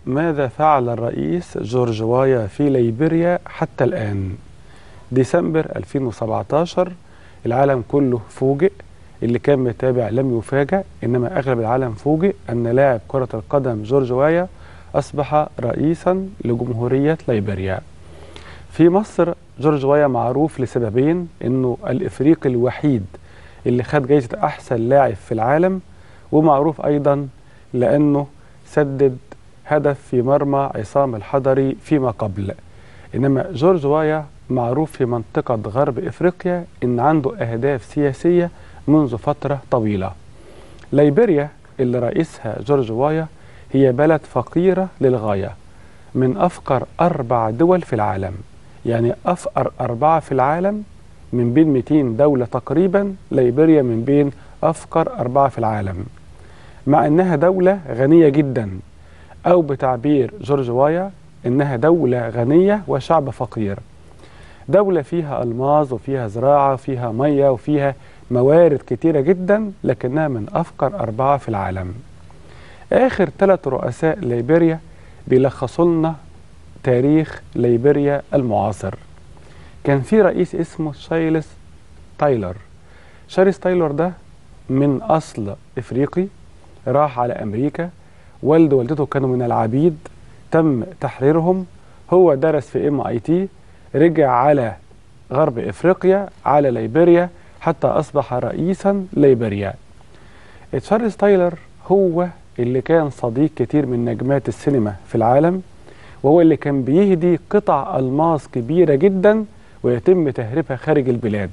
ماذا فعل الرئيس جورج وايا في ليبيريا حتى الآن ديسمبر 2017 العالم كله فوجئ اللي كان متابع لم يفاجأ إنما أغلب العالم فوجئ أن لاعب كرة القدم جورج وايا أصبح رئيسا لجمهورية ليبيريا في مصر جورج وايا معروف لسببين إنه الإفريقي الوحيد اللي خد جايزة أحسن لاعب في العالم ومعروف أيضا لأنه سدد هدف في مرمى عصام الحضري فيما قبل إنما جورج وايا معروف في منطقة غرب إفريقيا إن عنده أهداف سياسية منذ فترة طويلة ليبيريا اللي رئيسها جورج وايا هي بلد فقيرة للغاية من أفقر أربع دول في العالم يعني أفقر أربعة في العالم من بين 200 دولة تقريبا ليبيريا من بين أفقر أربعة في العالم مع أنها دولة غنية جدا أو بتعبير جورج وايا إنها دولة غنية وشعب فقير دولة فيها ألماظ وفيها زراعة وفيها مية وفيها موارد كتيرة جدا لكنها من أفقر أربعة في العالم آخر ثلاث رؤساء ليبيريا بيلخصوا لنا تاريخ ليبيريا المعاصر كان في رئيس اسمه شايلس تايلر شايلس تايلر ده من أصل إفريقي راح على أمريكا والده ووالدته كانوا من العبيد تم تحريرهم هو درس في ام اي تي رجع على غرب افريقيا على ليبيريا حتى اصبح رئيسا ليبيريا تشارلز تايلر هو اللي كان صديق كتير من نجمات السينما في العالم وهو اللي كان بيهدي قطع الماس كبيره جدا ويتم تهريبها خارج البلاد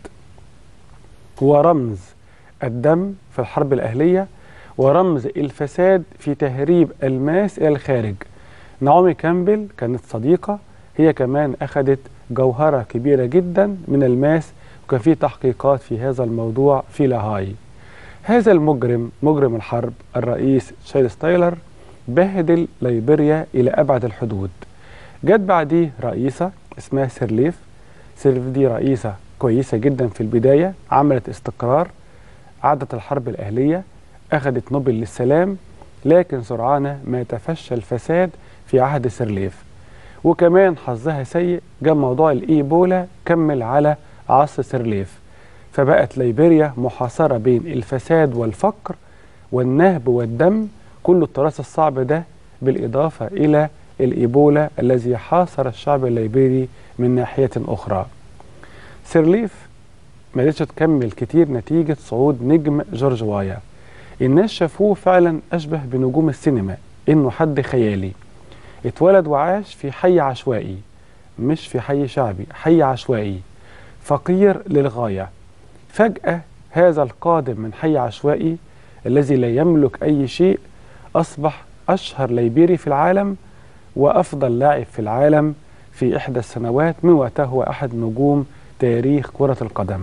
هو رمز الدم في الحرب الاهليه ورمز الفساد في تهريب الماس إلى الخارج نعومي كامبل كانت صديقة هي كمان أخذت جوهرة كبيرة جدا من الماس وكان في تحقيقات في هذا الموضوع في لاهاي هذا المجرم مجرم الحرب الرئيس تشارلز تايلر بهدل ليبيريا إلى أبعد الحدود جت بعديه رئيسة اسمها سيرليف سيرليف دي رئيسة كويسة جدا في البداية عملت استقرار عادت الحرب الأهلية أخذت نوبل للسلام لكن سرعان ما تفشى الفساد في عهد سيرليف وكمان حظها سيء جاء موضوع الإيبولا كمل على عصر سيرليف فبقت ليبيريا محاصرة بين الفساد والفقر والنهب والدم كل التراث الصعب ده بالإضافة إلى الإيبولا الذي حاصر الشعب الليبيري من ناحية أخرى سيرليف ما قدرتش تكمل كتير نتيجة صعود نجم جورج وايا الناس شافوه فعلا أشبه بنجوم السينما إنه حد خيالي اتولد وعاش في حي عشوائي مش في حي شعبي حي عشوائي فقير للغاية فجأة هذا القادم من حي عشوائي الذي لا يملك أي شيء أصبح أشهر ليبيري في العالم وأفضل لاعب في العالم في إحدى السنوات من وقتها هو أحد نجوم تاريخ كرة القدم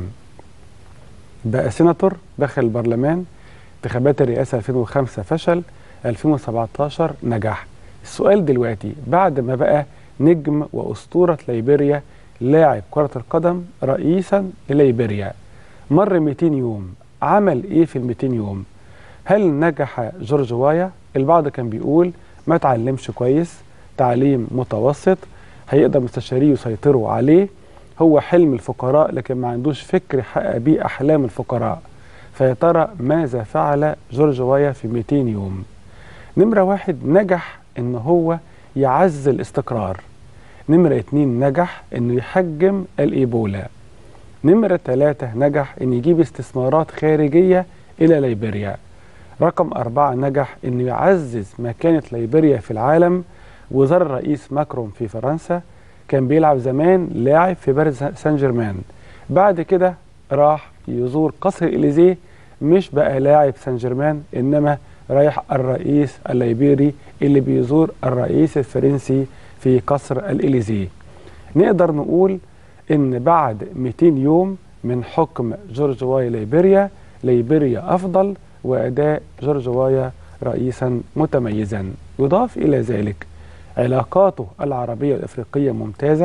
بقى سيناتور دخل البرلمان انتخابات الرئاسة 2005 فشل 2017 نجح السؤال دلوقتي بعد ما بقى نجم وأسطورة ليبيريا لاعب كرة القدم رئيسا لليبيريا مر 200 يوم عمل ايه في ال 200 يوم هل نجح جورج وايا البعض كان بيقول ما تعلمش كويس تعليم متوسط هيقدر مستشاريه يسيطروا عليه هو حلم الفقراء لكن ما عندوش فكر يحقق بيه احلام الفقراء فيا ترى ماذا فعل جورج وايا في 200 يوم نمرة واحد نجح ان هو يعزز الاستقرار نمرة اتنين نجح انه يحجم الايبولا نمرة ثلاثة نجح ان يجيب استثمارات خارجية الى ليبيريا رقم أربعة نجح انه يعزز مكانة ليبيريا في العالم وزار الرئيس ماكرون في فرنسا كان بيلعب زمان لاعب في باريس سان جيرمان بعد كده راح يزور قصر الإليزيه مش بقى لاعب سان جيرمان انما رايح الرئيس الليبيري اللي بيزور الرئيس الفرنسي في قصر الإليزيه نقدر نقول ان بعد 200 يوم من حكم جورج وايا ليبيريا ليبيريا افضل واداء جورج وايا رئيسا متميزا يضاف الى ذلك علاقاته العربيه والافريقيه ممتازه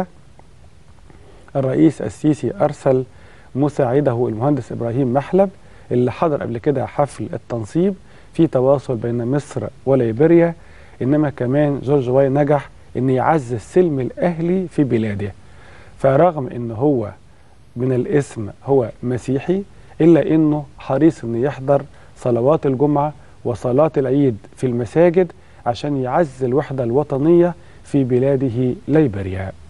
الرئيس السيسي ارسل مساعده المهندس ابراهيم محلب اللي حضر قبل كده حفل التنصيب في تواصل بين مصر وليبيريا إنما كمان جورج واي نجح إن يعزز السلم الأهلي في بلاده فرغم إن هو من الاسم هو مسيحي إلا إنه حريص إنه يحضر صلوات الجمعة وصلاة العيد في المساجد عشان يعزز الوحدة الوطنية في بلاده ليبريا